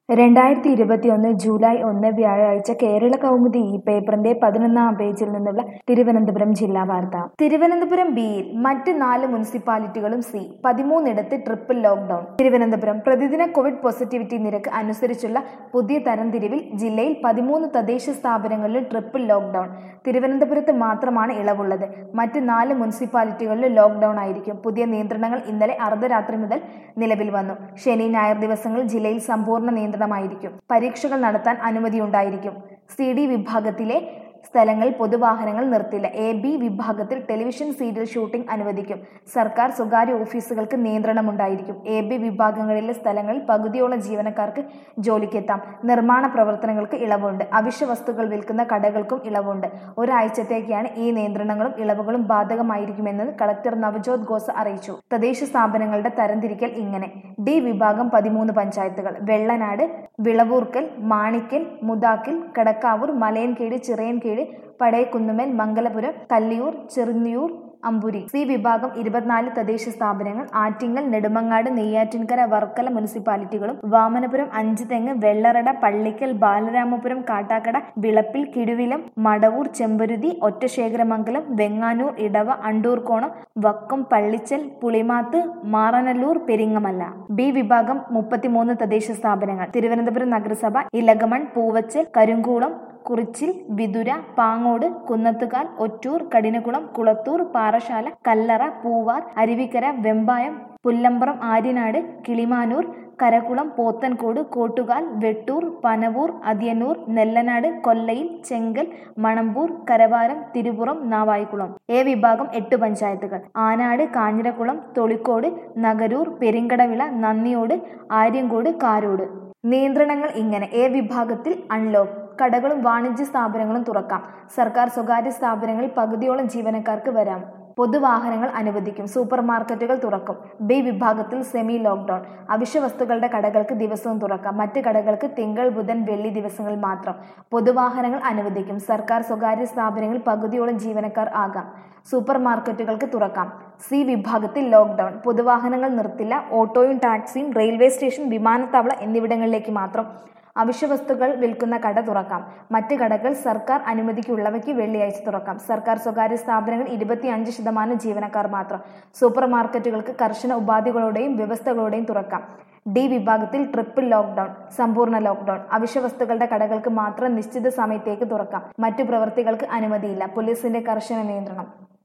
രണ്ടായിരത്തി ഇരുപത്തിയൊന്ന് ജൂലൈ ഒന്ന് വ്യാഴാഴ്ച കേരള കൗമുദി ഈ പേപ്പറിന്റെ പതിനൊന്നാം പേജിൽ നിന്നുള്ള തിരുവനന്തപുരം ജില്ലാ വാർത്ത തിരുവനന്തപുരം ബിയിൽ മറ്റ് നാല് മുനിസിപ്പാലിറ്റികളും സി പതിമൂന്നിടത്ത് ട്രിപ്പിൾ ലോക്ഡൌൺ തിരുവനന്തപുരം പ്രതിദിന കോവിഡ് പോസിറ്റിവിറ്റി നിരക്ക് അനുസരിച്ചുള്ള പുതിയ തരംതിരിവിൽ ജില്ലയിൽ പതിമൂന്ന് തദ്ദേശ സ്ഥാപനങ്ങളിലും ട്രിപ്പിൾ ലോക്ഡൌൺ തിരുവനന്തപുരത്ത് മാത്രമാണ് ഇളവുള്ളത് മറ്റ് നാല് മുനിസിപ്പാലിറ്റികളിലും ലോക്ഡൌൺ ആയിരിക്കും പുതിയ നിയന്ത്രണങ്ങൾ ഇന്നലെ അർദ്ധരാത്രി മുതൽ നിലവിൽ വന്നു ശനി ഞായർ ദിവസങ്ങളിൽ ജില്ലയിൽ സമ്പൂർണ്ണ നിയന്ത്രണമായിരിക്കും പരീക്ഷകൾ നടത്താൻ അനുമതിയുണ്ടായിരിക്കും സി ഡി വിഭാഗത്തിലെ സ്ഥലങ്ങളിൽ പൊതുവാഹനങ്ങൾ നിർത്തില്ല എ ബി വിഭാഗത്തിൽ ടെലിവിഷൻ സീരിയൽ ഷൂട്ടിംഗ് അനുവദിക്കും സർക്കാർ സ്വകാര്യ ഓഫീസുകൾക്ക് നിയന്ത്രണമുണ്ടായിരിക്കും എ ബി വിഭാഗങ്ങളിലെ സ്ഥലങ്ങളിൽ പകുതിയോളം ജീവനക്കാർക്ക് ജോലിക്കെത്താം നിർമ്മാണ പ്രവർത്തനങ്ങൾക്ക് ഇളവുണ്ട് അവശ്യ വസ്തുക്കൾ വിൽക്കുന്ന കടകൾക്കും ഇളവുണ്ട് ഒരാഴ്ചത്തേക്കാണ് ഈ നിയന്ത്രണങ്ങളും ഇളവുകളും ബാധകമായിരിക്കുമെന്ന് കളക്ടർ നവജോത് ഖോസ അറിയിച്ചു തദ്ദേശ സ്ഥാപനങ്ങളുടെ തരംതിരിക്കൽ ഇങ്ങനെ ഡി വിഭാഗം പതിമൂന്ന് പഞ്ചായത്തുകൾ വെള്ളനാട് വിളവൂർക്കൽ മാണിക്കൽ മുതാക്കിൽ കടക്കാവൂർ മലയൻകീഴ് ചിറയൻകീഴ് പടയക്കുന്നുമേൽ മംഗലപുരം കല്ലിയൂർ ചെറുന്നിയൂർ അമ്പുരി സി വിഭാഗം ഇരുപത്തിനാല് തദ്ദേശ സ്ഥാപനങ്ങൾ ആറ്റിങ്ങൽ നെടുമങ്ങാട് നെയ്യാറ്റിൻകര വർക്കല മുനിസിപ്പാലിറ്റികളും വാമനപുരം അഞ്ചുതെങ്ങ് വെള്ളറട പള്ളിക്കൽ ബാലരാമപുരം കാട്ടാക്കട വിളപ്പിൽ കിടുവിലം മടവൂർ ചെമ്പരുതി ഒറ്റശേഖരമംഗലം വെങ്ങാനൂർ ഇടവ അണ്ടൂർക്കോണം വക്കം പള്ളിച്ചൽ പുളിമാത്ത് മാറനല്ലൂർ പെരിങ്ങമല്ല ബി വിഭാഗം മുപ്പത്തിമൂന്ന് തദ്ദേശ സ്ഥാപനങ്ങൾ തിരുവനന്തപുരം നഗരസഭ ഇലകമൺ പൂവച്ചൽ കരിങ്കൂളം കുറിച്ചിൽ വിതുര പാങ്ങോട് കുന്നത്തുകാൽ ഒറ്റൂർ കഠിനകുളം കുളത്തൂർ പാറശാല കല്ലറ പൂവാർ അരുവിക്കര വെമ്പായം പുല്ലമ്പറം ആര്യനാട് കിളിമാനൂർ കരകുളം പോത്തൻകോട് കോട്ടുകാൽ വെട്ടൂർ പനവൂർ അതിയന്നൂർ നെല്ലനാട് കൊല്ലയിൽ ചെങ്കൽ മണമ്പൂർ കരവാരം തിരുപുറം നാവായിക്കുളം എ വിഭാഗം എട്ട് പഞ്ചായത്തുകൾ ആനാട് കാഞ്ഞിരക്കുളം തൊളിക്കോട് നഗരൂർ പെരിങ്കടവിള നന്ദിയോട് ആര്യങ്കോട് കാരോട് നിയന്ത്രണങ്ങൾ ഇങ്ങനെ എ വിഭാഗത്തിൽ അൺലോക്ക് കടകളും വാണിജ്യ സ്ഥാപനങ്ങളും തുറക്കാം സർക്കാർ സ്വകാര്യ സ്ഥാപനങ്ങളിൽ പകുതിയോളം ജീവനക്കാർക്ക് വരാം പൊതുവാഹനങ്ങൾ അനുവദിക്കും സൂപ്പർ മാർക്കറ്റുകൾ തുറക്കും ബി വിഭാഗത്തിൽ സെമി ലോക്ക്ഡൌൺ അവശ്യ വസ്തുക്കളുടെ കടകൾക്ക് ദിവസവും തുറക്കാം മറ്റ് കടകൾക്ക് തിങ്കൾ ബുധൻ വെള്ളി ദിവസങ്ങളിൽ മാത്രം പൊതുവാഹനങ്ങൾ അനുവദിക്കും സർക്കാർ സ്വകാര്യ സ്ഥാപനങ്ങളിൽ പകുതിയോളം ജീവനക്കാർ ആകാം സൂപ്പർ മാർക്കറ്റുകൾക്ക് തുറക്കാം സി വിഭാഗത്തിൽ ലോക്ക്ഡൌൺ പൊതുവാഹനങ്ങൾ നിർത്തില്ല ഓട്ടോയും ടാക്സിയും റെയിൽവേ സ്റ്റേഷൻ വിമാനത്താവള എന്നിവിടങ്ങളിലേക്ക് മാത്രം അവശ്യ വസ്തുക്കൾ വിൽക്കുന്ന കട തുറക്കാം മറ്റ് കടകൾ സർക്കാർ അനുമതിക്കുള്ളവയ്ക്ക് വെള്ളിയാഴ്ച തുറക്കാം സർക്കാർ സ്വകാര്യ സ്ഥാപനങ്ങൾ ഇരുപത്തിയഞ്ച് ശതമാനം ജീവനക്കാർ മാത്രം സൂപ്പർ മാർക്കറ്റുകൾക്ക് കർശന ഉപാധികളോടെയും വ്യവസ്ഥകളോടെയും തുറക്കാം ഡി വിഭാഗത്തിൽ ട്രിപ്പിൾ ലോക്ക്ഡൌൺ സമ്പൂർണ്ണ ലോക്ക്ഡൌൺ അവശ്യ വസ്തുക്കളുടെ കടകൾക്ക് മാത്രം നിശ്ചിത സമയത്തേക്ക് തുറക്കാം മറ്റു പ്രവൃത്തികൾക്ക് അനുമതിയില്ല പോലീസിന്റെ കർശന നിയന്ത്രണം